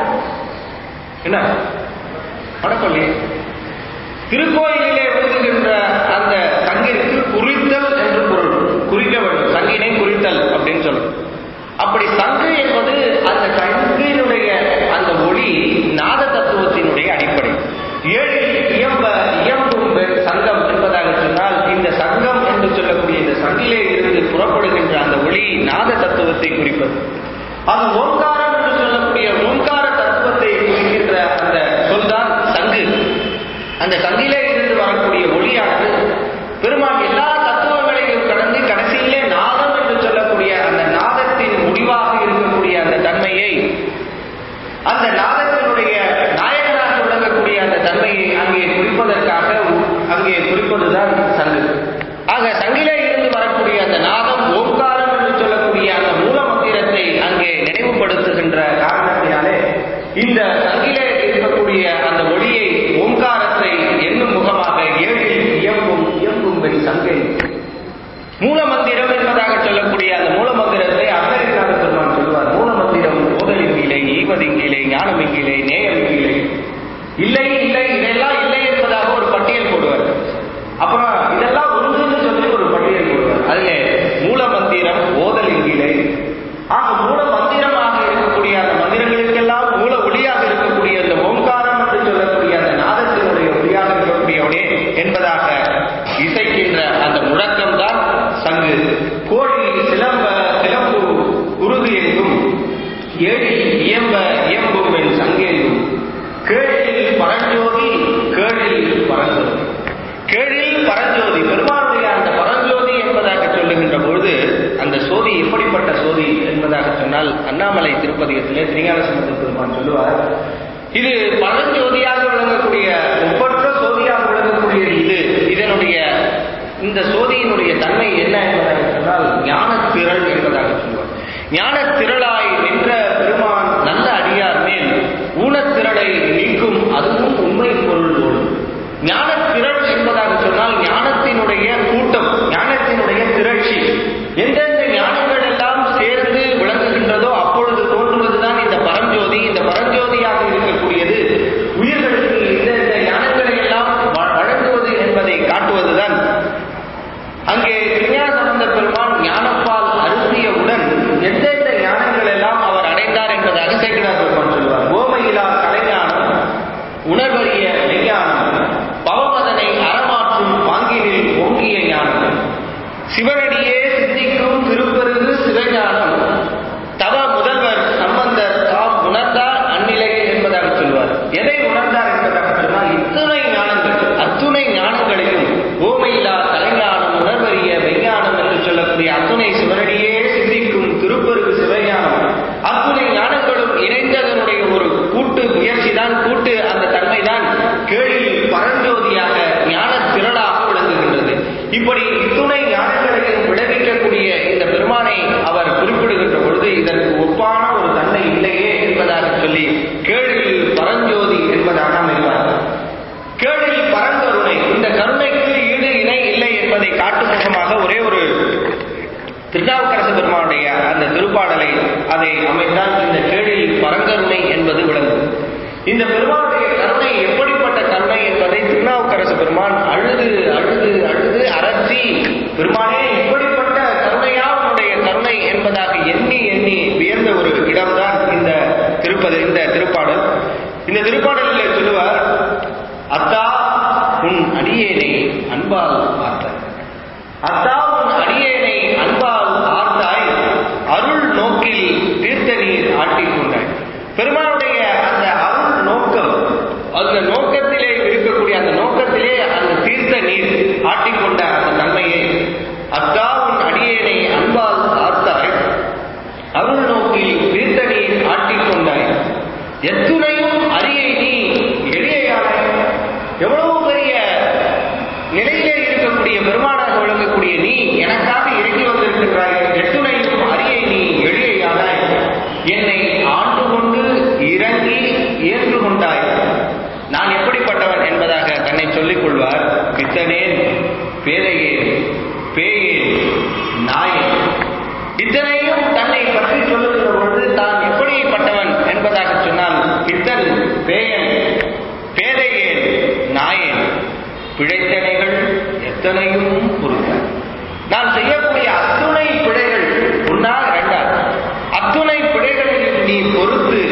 என்ன வடக்கொல்லி திருக்கோயிலிலே விழுகின்ற அந்த சங்கிற்கு குறித்தல் என்று பொருள் குறிக்க வேண்டும் சங்கினை குறித்தல் அப்படின்னு சொல்லணும் அப்படி சங்கு என்பது அந்த சங்கினுடைய அந்த ஒளி நாத தத்துவத்தினுடைய அடிப்படை ஏழில் இயம்ப இயம்பும் பெண் சங்கம் என்பதாக சொன்னால் இந்த சங்கம் என்று சொல்லக்கூடிய இந்த சங்கிலே இருந்து புறப்படுகின்ற அந்த ஒளி நாத தத்துவத்தை குறிப்பது அது ஓங்காரம் என்று சொல்லக்கூடிய ஓங்கார தத்துவத்தை குறிக்கின்ற அந்த சொல்தான் சங்கு அந்த சங்கிலே இருந்து வரக்கூடிய ஒளியானது பெருமான் எல்லா தத்துவங்களையும் கடந்து கடைசியிலே நாதம் என்று சொல்லக்கூடிய அந்த நாதத்தின் முடிவாக இருக்கக்கூடிய அந்த தன்மையை அந்த நாதத்தினுடைய நாயகனாக விளங்கக்கூடிய அந்த தன்மையை அங்கே குறிப்பதற்காக அங்கே குறிப்பதுதான் சங்கு ஆக சங்கிலே இருந்து வரக்கூடிய அந்த நாதம் ஓங்காரம் என்று சொல்லக்கூடிய அந்த மூல மந்திரத்தை அங்கே நினைவுபடுத்துகின்ற காரணத்தினாலே இந்த சங்கிலே இருக்கக்கூடிய அந்த ஒளியை ஓங்காரத்தை என்னும் முகமாக ஏழில் இயம்பும் இயம்பும் பெண் சங்கை மூல மந்திரம் என்பதாக சொல்லக்கூடிய அந்த மூல மந்திரத்தை அமெரிக்காத பெருமான் சொல்லுவார் மூல மந்திரம் ஓதலிங்கிலே ஈவதிங்கிலே ஞானமிங்கிலே நேயமிங்கிலே இல்லை இல்லை இதெல்லாம் இல்லை என்பதாக ஒரு பட்டியல் போடுவார் அப்புறம் இதெல்லாம் உருதுன்னு சொல்லி ஒரு பட்டியல் போடுவார் அதிலே மூல மந்திரம் ஓதலிங்கிலே ஆக மூல மந்திரமாக இருக்கக்கூடிய அந்த மந்திரங்களுக்கெல்லாம் மூல ஒளியாக இருக்கக்கூடிய அந்த ஓங்காரம் என்று சொல்லக்கூடிய அந்த நாதத்தினுடைய ஒளியாக இருக்கக்கூடியவனே என்பதாக இசைக்கின்ற அந்த முழக்கம்தான் சங்கு கோழி சிலம்ப சிலம்பு உருது எங்கும் ஏழில் இயம்ப இயம்பும் என் சங்கெங்கும் கேழில் பரஞ்சோதி கேழில் பர இந்த சோதியினுடைய தன்மை என்ன என்பதாக சொன்னால் ஞானத்திரள் என்பதாக சொல்வார் ஞானத்திரளாய் நின்ற பெருமான் நல்ல அடியார் மேல் ஊனத்திரளை நீக்கும் அதுவும் உண்மை பொருள் போலும் ஞானத்திரள் என்பதாக சொன்னால் ஞானத்தினுடைய கூட்டம் ஞானத்தினுடைய திரட்சி எந்தெந்த ஞானங்கள் எல்லாம் சேர்ந்து விளங்குகின்றதோ அப்பொழுது தோன்றுவதுதான் இந்த பரஞ்சோதி இந்த பரஞ்சோதியாக இருக்கக்கூடியது உயிர்களுக்கு எந்தெந்த ஞானங்களை எல்லாம் வ- வழங்குவது என்பதை காட்டுவதுதான் அங்கே விஞ்ஞான சம்பந்த பெருமான் ஞானப்பால் அருந்தியவுடன் எந்தெந்த ஞானங்கள் எல்லாம் அவர் அடைந்தார் என்பதாக சேக்கிடார் பெருமான் சொல்வார் ஓமையிலா கலைஞானம் உணர்வறிய மெய்ஞானம் பவமதனை அறமாற்றும் பாங்கினில் ஓங்கிய ஞானம் சிவனடியே சித்திக்கும் திருப்பெருகு சிவஞானம் தவ முதல்வர் சம்பந்தர் தாம் உணர்ந்தார் அந்நிலையில் என்பதாக சொல்வார் எதை உணர்ந்தார் என்பதாக சொன்னால் இத்துணை ஞானங்கள் அத்துணை ஞானங்களிலும் ஓமையில்லா தலைஞானம் உணர்வறிய மெய்ஞானம் என்று சொல்லக்கூடிய அத்துணை சிவனடியே சிந்திக்கும் திருப்பெருகு சிவஞானம் அத்துணை ஞானங்களும் இணைந்ததனுடைய ஒரு கூட்டு முயற்சி தான் கூட்டு அந்த தன்மை தான் கேள்வியில் பரஞ்சோதியாக ஞான திரளாக விளங்குகின்றது இப்படி இத்துணை ஞானங்களையும் விளைவிக்கக்கூடிய இந்த பெருமானை அவர் குறிப்பிடுகின்ற பொழுது இதற்கு ஒப்பான ஒரு தன்மை இல்லையே என்பதாக சொல்லி கேள்வியில் பரஞ்சோதி என்பதாக அமைவார் கேள்வியில் பரங்கருணை இந்த கருணைக்கு ஈடு இணை இல்லை என்பதை காட்டும் முகமாக ஒரே ஒரு திருநாவுக்கரசு பெருமானுடைய அந்த திருப்பாடலை அதை அமைத்தால் இந்த கேடில் பரங்கருணை என்பது விளங்கும் இந்த பெருமானுடைய கருணை எப்படிப்பட்ட கருணை என்பதை திருநாவுக்கரசு பெருமான் அழுது அழுது அழுது அரசி பெருமானே இப்படிப்பட்ட கருணையா உன்னுடைய கருணை என்பதாக எண்ணி எண்ணி வியந்த ஒரு இடம்தான் இந்த திருப்பதி இந்த திருப்பாடல் இந்த திருப்பாடலில் சொல்லுவார் அத்தா உன் அடியேனை அன்பால் பார்த்தார் அத்தா உன் அடியேனை அன்பால் ஆர்த்தாய் அருள் நோக்கில் தீர்த்த நீர் ஆட்டிக்கொண்டாய் பெருமானுடைய அந்த அருள் நோக்கம் அந்த நோக்கத்திலே இருக்கக்கூடிய அந்த நோக்கத்திலே அந்த தீர்த்த நீர் ஆட்டிக்கொண்ட அந்த தன்மையை அத்தா உன் அடியேனை அன்பால் ஆர்த்தாய் அருள் நோக்கில் தீர்த்த நீர் ஆட்டிக்கொண்டாய் எத்துணையும் அரியை நீ எளியானாய் எவ்வளவு பெரிய நிலையிலே இருக்கக்கூடிய பெருமானாக விளங்கக்கூடிய நீ எனக்காக இறங்கி வந்திருக்கின்றாய் எத்துணையும் அரியை நீ எளியானாய் என்னை ஆண்டு கொண்டு இறங்கி ஏற்று கொண்டாய் நான் எப்படிப்பட்டவன் என்பதாக தன்னை சொல்லிக் கொள்வார் பித்தனேன் பேதையேன் பேயேன் நாயேன் இத்தனையும் தன்னை பற்றி சொல்லுகிற பொழுது தான் எப்படிப்பட்டவன் என்பதாக சொன்னால் பித்தன் பேயன் பேதையேன் நாயேன் பிழைத்தனைகள் எத்தனையும் பொறுத்த நான் செய்யக்கூடிய அத்துணை பிழைகள் ஒன்னா இரண்டா அத்துணை பிழைகளையும் நீ பொறுத்து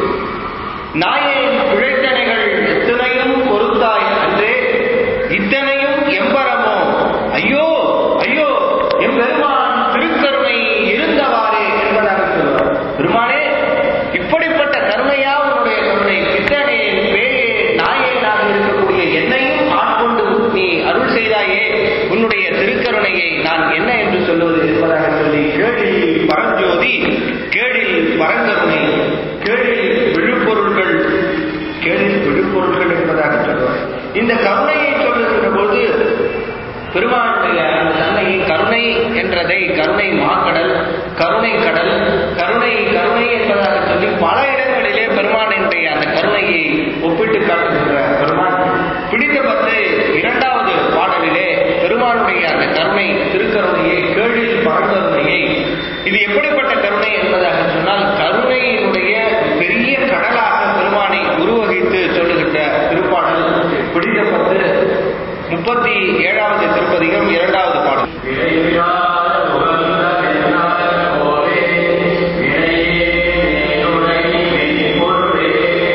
நாயேன் பிழைத்தனைகள் எத்தனையும் பொறுத்தாய் அன்றே இத்தனையும் எம்பரமோ ஐயோ ஐயோ எம் பெருமான் திருக்கருணை இருந்தவாறே என்பதாக சொல்வார் பெருமானே இப்படிப்பட்ட கருணையா உன்னுடைய கருணை பித்தனே பேயே நாயேனாக இருக்கக்கூடிய என்னையும் ஆட்கொண்டு நீ அருள் செய்தாயே உன்னுடைய திருக்கருணையை நான் என்ன என்று சொல்லுவது என்பதாக சொல்லி கேடில் பரஞ்சோதி கேடில் பரங்கருணை கேடில் விழுப்பொருள்கள் கேடில் விழுப்பொருள்கள் என்பதாக சொல்வார் இந்த கருணையை சொல்லுகின்ற போது பெருமானுடைய அந்த தன்மையை கருணை என்றதை கருணை மாக்கடல் கருணை கடல் கருணை கருணை என்பதாக சொல்லி பல இடங்களிலே பெருமானினுடைய அந்த கருணையை ஒப்பிட்டு காட்டுகின்ற பெருமான் பிடித்த பத்து இரண்டாவது பாடலிலே பெருமானுடைய அந்த கருணை திருக்கருணையை கேழில் பரங்கருணையை இது எப்படிப்பட்ட கருணை என்பதாக சொன்னால் கருணையினுடைய பெரிய கடலாக பெருமானை உருவகித்து சொல்லுகின்ற திருப்பாடல் பிடித்த பத்து முப்பத்தி ஏழாவது திருப்பதிகம் இரண்டாவது பாடல் விரைவிலாத உகந்த என்னார் போலே, வினையே நேருடை மெய்ப்பொருளே,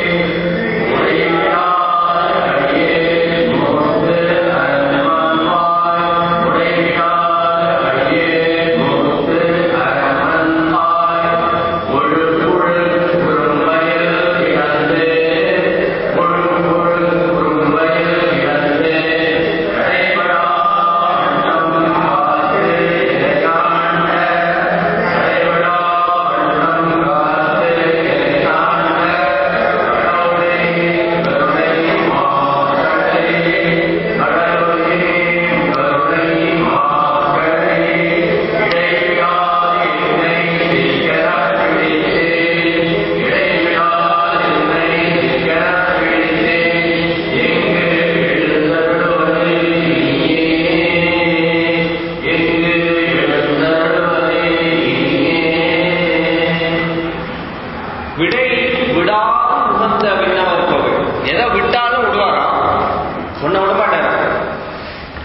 உடைவிலாத அடியே மோந்து அரணமன்பாய், உடைவிலாத அடியே மோந்து அரணமன்பாய், ஒழுகுழு குறும்பையில் கிடந்து, ஒழுகுழு குறும்பையில் கிடந்து, கடைபடா அன்னம் காத்து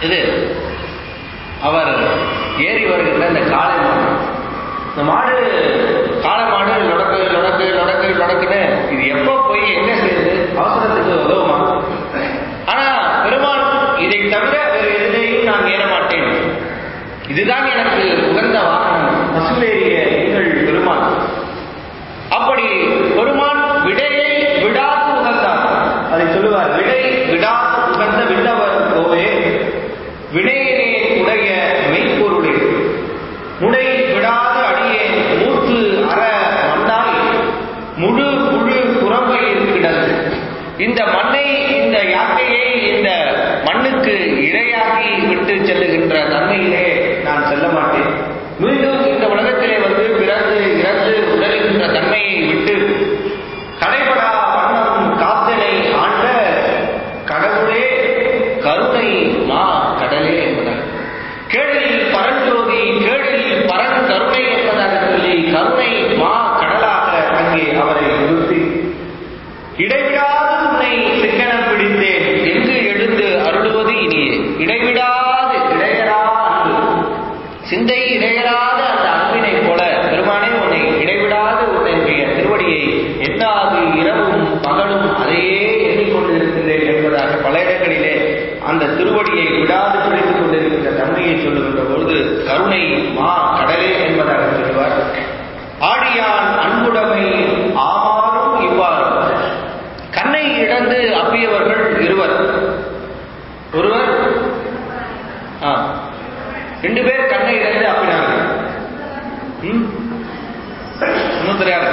இது அவர் ஏறி வருகின்ற இந்த காளை மாடு இந்த மாடு காளை மாடு லொடக்கு லொடக்கு லொடக்கு லொடக்குன்னு இது எப்போ போய் எங்க சேருது அவசரத்துக்கு உதவுமா ஆனா பெருமான் இதை தவிர வேறு எதிலையும் நான் ஏற மாட்டேன் இதுதான் எனக்கு உகந்த வாகனம் பசுவேறிய எங்கள் பெருமான் அப்படி பெருமான் விடையை விடாது உகந்தார் அதை சொல்லுவார் விடை விடாது உகந்த விண்ணவர் கோவே வினையினே உடைய மெய்ப்பொருளே முனை விடாது அடியே மூத்து அற மண்ணாய் முழு புழு புறம்பை இருக்கிறது இந்த மண்ணை இந்த யாக்கையை இந்த மண்ணுக்கு இரையாகி விட்டு செல்லுகின்ற தன்மையிலே நான் செல்ல மாட்டேன் மீண்டும் இந்த உலகத்திலே வந்து பிறந்து இறந்து உடலுகின்ற தன்மையை விட்டு கடைபடா வண்ணம் காத்தனை ஆண்ட கடவுளே கருணை மா கடலே என்பதாக கேழில் பரஞ்சோதி கேழில் பரன் கருணை என்பதாக சொல்லி கருணை மா கடலாக அங்கே அவரை நிறுத்தி இடைவிடாது உன்னை சிக்கனம் பிடித்தேன் எங்கு எழுந்து அருளுவது இனியே இடைவிடாது இடையரா அன்பு சிந்தை இடையராத அந்த அன்பினை போல பெருமானே உன்னை இடைவிடாது உன்னுடைய திருவடியை எண்ணாது இரவும் பகலும் அதையே எண்ணிக்கொண்டு இருக்கின்றேன் என்பதாக பல இடங்களிலே அந்த திருவடியை விடாது பிடித்துக் கொண்டிருக்கின்ற தன்மையை சொல்லுகின்ற பொழுது கருணை மா கடலே என்பதாக சொல்லுவார் ஆடியான் அன்புடைமை ஆமாறும் இவ்வாறு கண்ணை இழந்து அப்பியவர்கள் இருவர் ஒருவர் ஆ, ரெண்டு பேர் கண்ணை இழந்து அப்பினாங்க ம்? இன்னும் தெரியாது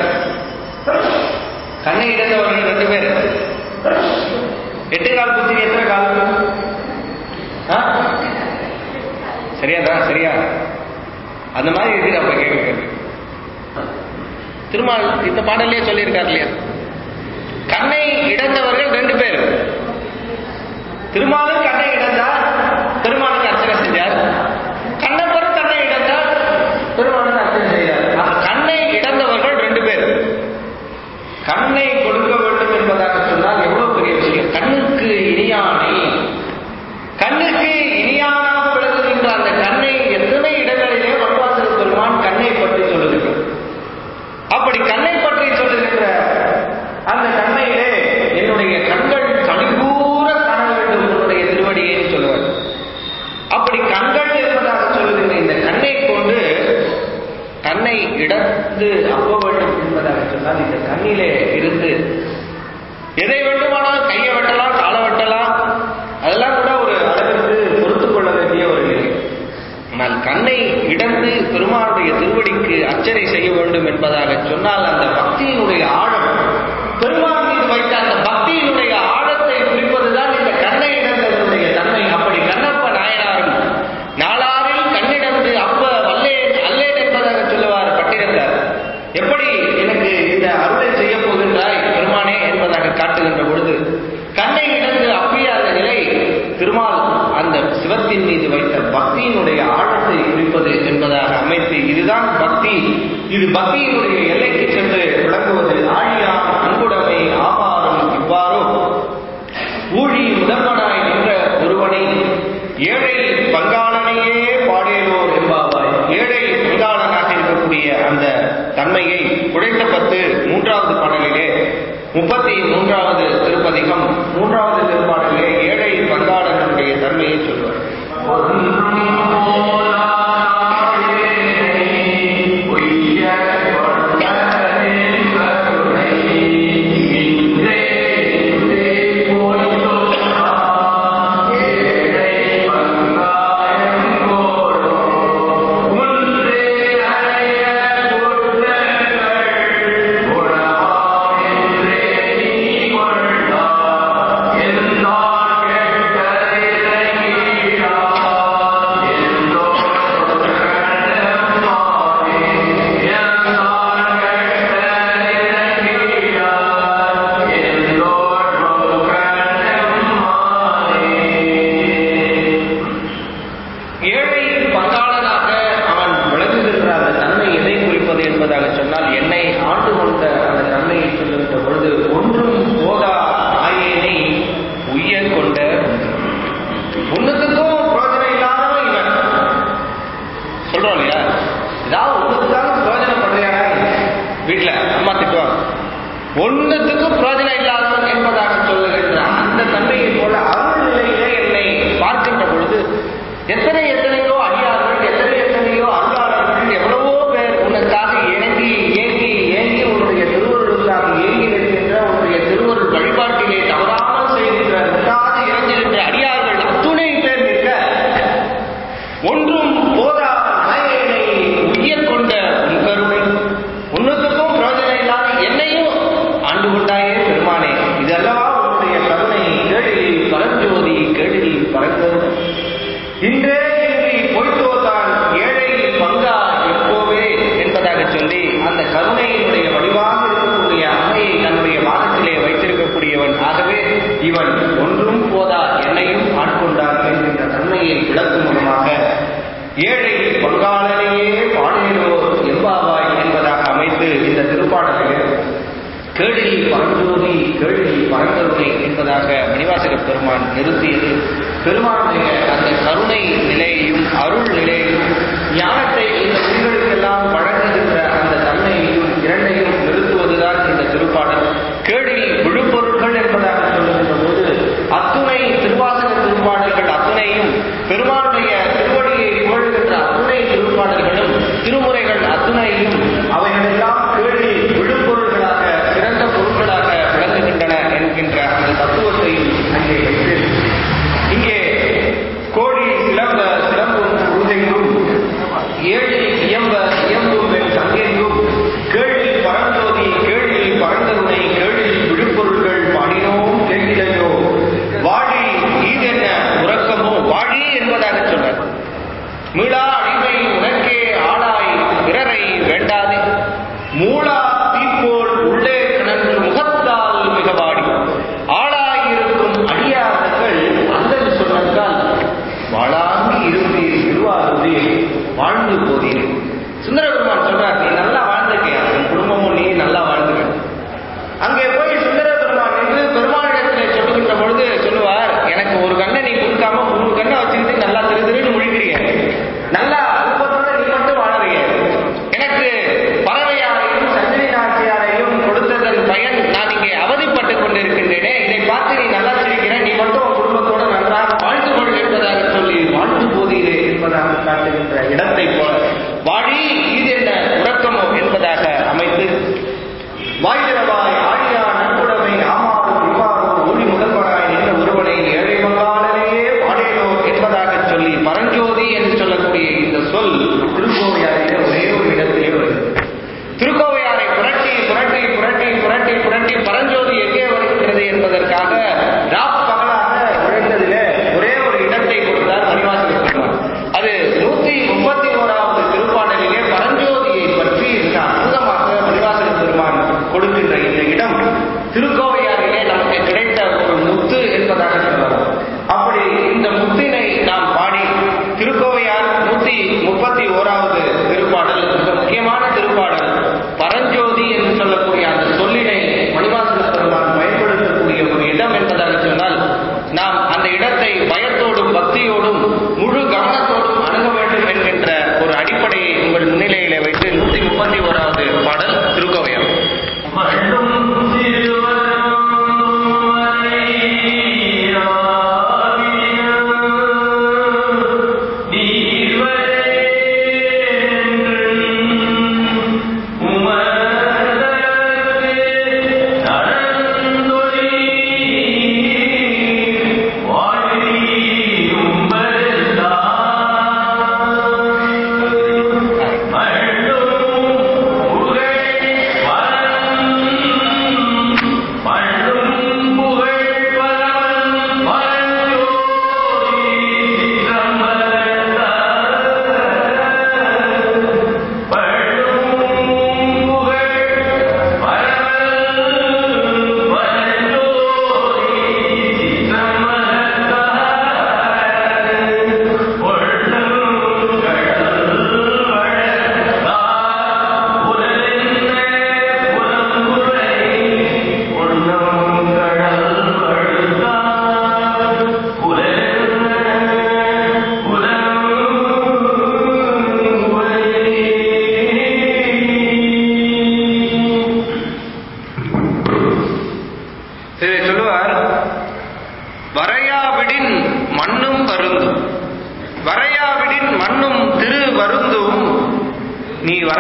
கண்ணை இழந்தவர்கள் ரெண்டு பேர் எட்டு கால் குத்திக்கு எத்தனை கால் ஆ? சரியாதா சரியா அந்த மாதிரி இருக்குது அப்ப கேட்க திருமால் இந்த பாடல்லே சொல்லியிருக்கார் இல்லையா கண்ணை இழந்தவர்கள் ரெண்டு பேர் திருமாலும் கண்ணை இழந்தார் பெருமானுக்கு அர்ச்சனை செஞ்சார் கண்ணப்பரும் கண்ணை இழந்தார் பெருமானுக்கு அர்ச்சனை செய்தார் அந்த கண்ணை இழந்தவர்கள் ரெண்டு பேர் கண்ணை கொடுக்க வேண்டும் என்பதாக சொன்னால் எவ்வளவு பெரிய விஷயம் கண்ணுக்கு இனியானை கண்ணுக்கு இனியானாக விளங்குகின்ற அந்த கண்ணை எத்தனை இடங்களிலே வன்வாசல் பெருமான் கண்ணை பற்றி சொல்லுகின்றார் அப்படி கண்ணை பற்றி சொல்லுகின்ற அந்த கண்ணையிலே என்னுடைய கண்கள் கணிகூற காண வேண்டும் உன்னுடைய திருவடியை சொல்லுவார் அப்படி கண்கள் என்பதாக சொல்லுகின்ற இந்த கண்ணை கொண்டு கண்ணை இடந்து அப்ப வேண்டும் என்பதாக சொன்னால் இந்த கண்ணிலே இருந்து எதை வேண்டுமானால் கையை வெட்டலாம் காலை வெட்டலாம் அதெல்லாம் கூட ஒரு அளவிற்கு பொறுத்துக் கொள்ள வேண்டிய ஒரு நிலை ஆனால் கண்ணை இடந்து பெருமானுடைய திருவடிக்கு அர்ச்சனை செய்ய வேண்டும் என்பதாக சொன்னால் அந்த பக்தியினுடைய ஆழம் பெருமான் மீது வைத்த அந்த பக்தியினுடைய ஆழத்தை குறிப்பதுதான் இந்த கண்ணை இடந்ததனுடைய தன்மை அப்படி கண்ணப்ப நாயனாரும் நாளாரில் கண்ணிடந்து அப்ப வல்லேன் அல்லேன் என்பதாக சொல்லுவார் பட்டினத்தார் எப்படி எனக்கு இந்த அருளை செய்ய போகின்றாய் பெருமானே என்பதாக காட்டுகின்ற பொழுது கண்ணை இடந்து அப்பிய அந்த நிலை திருமால் அந்த சிவத்தின் மீது வைத்த பக்தியினுடைய ஆழத்தை குறிப்பது என்பதாக அமைத்து இதுதான் பக்தி இது பக்தியினுடைய எல்லைக்கு சென்று விளங்குவது ஆழியா அன்புடைமை ஆபாரம் இவ்வாறோ ஊழி முதல்வனாய் நின்ற ஒருவனை ஏழை பங்காளனையே பாடேலோர் என்பாவாய் ஏழை பங்காளனாக இருக்கக்கூடிய அந்த தன்மையை குழைத்த பத்து மூன்றாவது பாடலிலே முப்பத்தி மூன்றாவது திருப்பதிகம் மூன்றாவது திருப்பாடலிலே ஏழை பங்காளனுடைய தன்மையை சொல்வார் எந்த ஒன்றுத்துக்கும் பிரயோஜனம் இல்லாதவன் என்பதாக சொல்லுகின்ற அந்த தன்மையை போல அருள் நிலையிலே என்னை பார்க்கின்ற பொழுது எத்தனை எத்தனையோ அடியார்கள் எத்தனை எத்தனையோ அருளாளர்கள் எவ்வளவோ பேர் உனக்காக ஏங்கி ஏங்கி ஏங்கி உன்னுடைய திருவருளுக்காக ஏங்கி நிற்கின்ற உன்னுடைய திருவருள் வழிபாட்டிலே தவறாமல் செய்கின்ற விடாது இறங்குகின்ற அடியார்கள் அத்துணை பேர் நிற்க ஒன்றும் போதா நாயகனை உய்யக் கொண்ட உன் கருணை ஒன்றுத்துக்கும் பிரயோஜனம் இல்லாத என்னையும் ஆண்டு கொண்டாயே பெருமானே இது அல்லவா உன்னுடைய கருணை கேடில் பரஞ்சோதி கேடில் பரங்கருணை இன்றே இன்றி பொய்த்தோதான் ஏழை பங்கா எப்போவே என்பதாக சொல்லி அந்த கருணையினுடைய வடிவாக இருக்கக்கூடிய அம்மையை தன்னுடைய வாதத்திலே வைத்திருக்கக்கூடியவன் ஆகவே இவன் ஒன்றும் போதா என்னையும் ஆட்கொண்டான் என்கின்ற தன்மையை விளக்கும் முகமாக ஏழை பங்காளனையே பாடேரோ எம்பாவாய் என்பதாக அமைத்து இந்த திருப்பாடலில் கேடில் பரஞ்சோதி கேடில் பரங்கருணை என்பதாக மணிவாசக பெருமான் நிறுத்தியது பெருமானுடைய அந்த கருணை நிலையையும் அருள் நிலையையும் ஞானத்தை இந்த உயிர்களுக்கெல்லாம் வழங்குகின்ற அந்த தன்மையையும் இரண்டையும் நிறுத்துவதுதான் இந்த திருப்பாடல் கேடில் விழுப்பொருட்கள் என்பதாக சொல்லுகின்ற போது அத்துணை திருவாசக திருப்பாடல்கள் அத்துணையும் பெருமானுடைய திருவடியை புகழ்கின்ற அத்துணை திருப்பாடல்களும் திருமுறைகள் அத்துணையும் அவைகளெல்லாம் கேடில் விழுப்பொருள்களாக சிறந்த பொருட்களாக விளங்குகின்றன என்கின்ற அந்த தத்துவத்தையும் அங்கே வைத்து இங்கே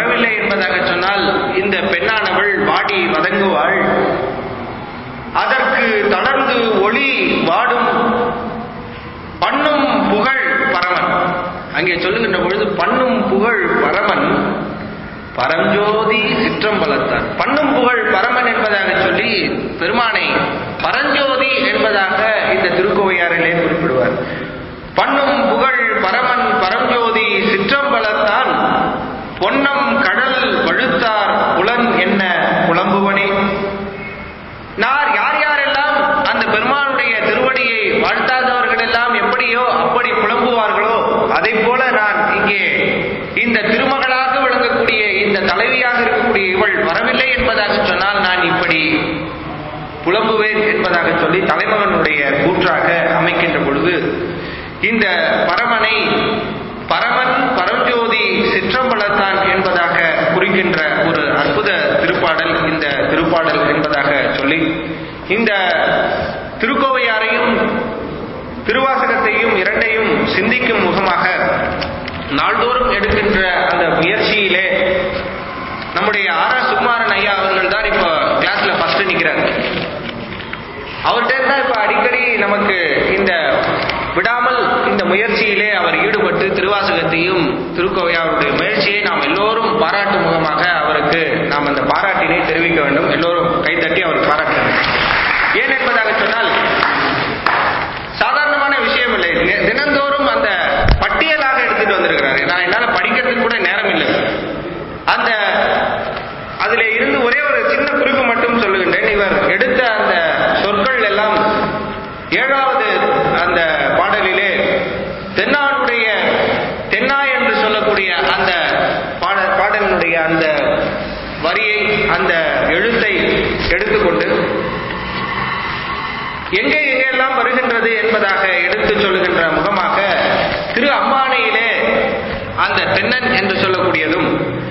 வரவில்லை என்பதாக சொன்னால் இந்த பெண்ணானவள் வாடி வதங்குவாள் அதற்கு தொடர்ந்து ஒளி வாடும் பண்ணும் புகழ் பரமன் அங்கே சொல்லுகின்ற பொழுது பண்ணும் புகழ் பரமன் பரஞ்சோதி சிற்றம்பலத்தார் பண்ணும் புகழ் பரமன் என்பதாக சொல்லி பெருமானை பரஞ்சோதி என்பதாக இந்த திருக்கோவையாரிலே குறிப்பிடுவார் பண்ணும் புகழ் பரமன் பரஞ்சோதி சிற்றம்பலத்தான் பொன்னம் கடல் வழுத்தார் புலன் என்ன புலம்புவனே நார் யார் யாரெல்லாம் அந்த பெருமானுடைய திருவடியை வாழ்த்தாதவர்கள் எல்லாம் எப்படியோ அப்படி புலம்புவார்களோ அதை போல நான் இங்கே இந்த திருமகளாக விளங்கக்கூடிய இந்த தலைவியாக இருக்கக்கூடிய இவள் வரவில்லை என்பதாக சொன்னால் நான் இப்படி புலம்புவேன் என்பதாக சொல்லி தலைமகனுடைய கூற்றாக அமைக்கின்ற பொழுது இந்த பரமனை பரமன் பரஞ்சோதி சிற்றம்பலத்தான் என்பதாக குறிக்கின்ற ஒரு அற்புத திருப்பாடல் இந்த திருப்பாடல் என்பதாக சொல்லி இந்த திருக்கோவையாரையும் திருவாசகத்தையும் இரண்டையும் சிந்திக்கும் முகமாக நாள்தோறும் எடுக்கின்ற அந்த முயற்சியிலே நம்முடைய ஆர் ஆர் சுகுமாரன் ஐயா அவர்கள் தான் இப்போ கிளாஸ்ல ஃபர்ஸ்ட் நிக்கிறார் அவர்கிட்ட தான் இப்ப அடிக்கடி நமக்கு இந்த விடாமல் இந்த முயற்சியிலே அவர் ஈடுபட்டு திருவாசகத்தையும் திருக்கோவையாருடைய முயற்சியை நாம் எல்லோரும் பாராட்டும் முகமாக அவருக்கு நாம் அந்த பாராட்டினை தெரிவிக்க வேண்டும் எல்லோரும் கைத்தட்டி அவருக்கு பாராட்ட வேண்டும் ஏன் என்பதாக சொன்னால் சாதாரணமான விஷயம் இல்லை தி- தினந்தோறும் அந்த பட்டியலாக எடுத்துட்டு வந்திருக்கிறாரு நான் என்னால படிக்கிறதுக்கு கூட நேரம் இல்லை அந்த அதிலே இருந்து ஒரே ஒரு சின்ன குறிப்பு மட்டும் சொல்லுகின்றேன் இவர் எடுத்த அந்த சொற்கள் எல்லாம் ஏழாவது அந்த பாடலிலே தென்னாடுடைய தென்னா என்று சொல்லக்கூடிய அந்த பாட பாடலினுடைய அந்த வரியை அந்த எழுத்தை எடுத்துக்கொண்டு எங்கே எங்கெல்லாம் வருகின்றது என்பதாக எடுத்து சொல்லுகின்ற முகமாக திரு அம்பானையிலே அந்த தென்னன் என்று சொல்லக்கூடியதும்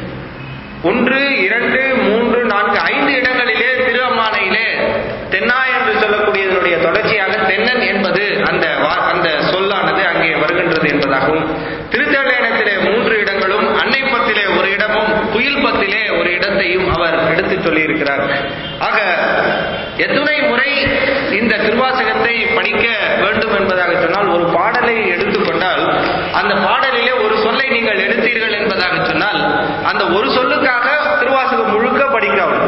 ஒன்று இரண்டு மூன்று நான்கு ஐந்து இடங்களிலே திரு அம்மானையிலே தென்னா என்று சொல்லக்கூடியதனுடைய தொடர்ச்சியாக தென்னன் என்பது அந்த வா- அந்த சொல்லானது அங்கே வருகின்றது என்பதாகவும் திருத்தேளையனத்திலே மூன்று இடங்களும் அன்னைப்பத்திலே ஒரு இடமும் குயில் பத்திலே ஒரு இடத்தையும் அவர் எடுத்து சொல்லியிருக்கிறார் ஆக எத்துணை முறை இந்த திருவாசகத்தை படிக்க வேண்டும் என்பதாக சொன்னால் ஒரு பாடலை எடுத்துக்கொண்டால் அந்த பாடலிலே ஒரு சொல்லை நீங்கள் எடுத்தீர்கள் என்பதாக சொன்னால் அந்த ஒரு சொல்லுக்காக திருவாசகம் முழுக்க படிக்கவும்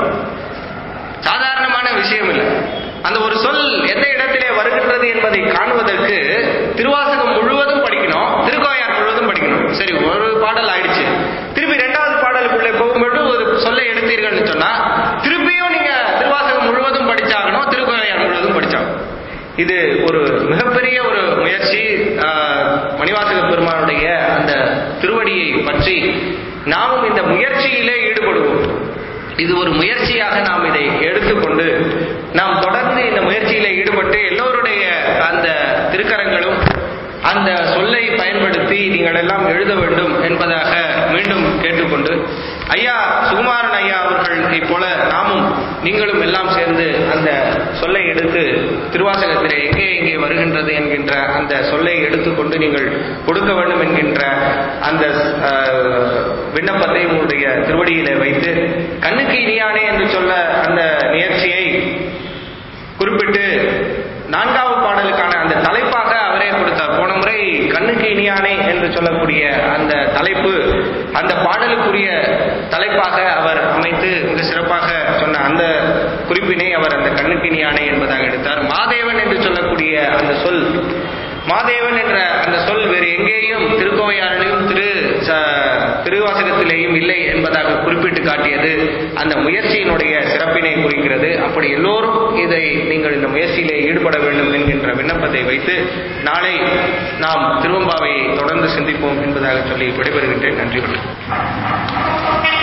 சாதாரணமான விஷயம் இல்லை அந்த ஒரு சொல் எந்த இடத்திலே வருகின்றது என்பதை காணுவதற்கு திருவாசகம் முழுவதும் படிக்கணும் திருக்கோயார் முழுவதும் படிக்கணும் சரி ஒரு பாடல் ஆயிடுச்சு திருப்பி இரண்டாவது பாடலுக்குள்ளே போகும்போது ஒரு சொல்லை எடுத்தீர்கள்னு சொன்னா திருப்பியும் நீங்க திருவாசகம் முழுவதும் படிச்சாகணும் திருக்கோயார் முழுவதும் படிச்சாகணும் இது ஒரு மிகப்பெரிய ஒரு முயற்சி ஆஹ், மணிவாசக பெருமானுடைய அந்த திருவடியை பற்றி நாமும் இந்த முயற்சியிலே ஈடுபடுவோம் இது ஒரு முயற்சியாக நாம் இதை எடுத்துக்கொண்டு நாம் தொடர்ந்து இந்த முயற்சியில ஈடுபட்டு எல்லோருடைய அந்த திருக்கரங்களும் அந்த சொல்லை பயன்படுத்தி நீங்கள் எல்லாம் எழுத வேண்டும் என்பதாக மீண்டும் கேட்டுக்கொண்டு ஐயா சுகுமாரன் ஐயா அவர்களை போல நாமும் நீங்களும் எல்லாம் சேர்ந்து அந்த சொல்லை எடுத்து திருவாசகத்திலே எங்கே எங்கே வருகின்றது என்கின்ற அந்த சொல்லை எடுத்துக்கொண்டு நீங்கள் கொடுக்க வேண்டும் என்கின்ற அந்த அஹ், விண்ணப்பத்தை உங்களுடைய திருவடியிலே வைத்து கண்ணுக்கு இனியானே என்று சொல்ல அந்த முயற்சியை குறிப்பிட்டு நான்காவது பாடலுக்கான அந்த தலைப்பாக அவரே கொடுத்தார் போன முறை கண்ணுக்கு இனியானே என்று சொல்லக்கூடிய அந்த தலைப்பு அந்த பாடலுக்குரிய தலைப்பாக அவர் அமைத்து மிக சிறப்பாக சொன்ன அந்த குறிப்பினை அவர் அந்த கண்ணுக்கு இனியானே என்பதாக எடுத்தார் மாதேவன் என்று சொல்லக்கூடிய அந்த சொல் மாதேவன் என்ற அந்த சொல் வேறு எங்கேயும் திருக்கோவையாரிலும் திரு ச- திருவாசகத்திலேயும் இல்லை என்பதாக குறிப்பிட்டு காட்டியது அந்த முயற்சியினுடைய சிறப்பினை குறிக்கிறது அப்படி எல்லோரும் இதை நீங்கள் இந்த முயற்சியிலே ஈடுபட வேண்டும் என்கின்ற விண்ணப்பத்தை வைத்து நாளை நாம் திருவம்பாவை தொடர்ந்து சிந்திப்போம் என்பதாக சொல்லி விடைபெறுகின்றேன் நன்றி வணக்கம்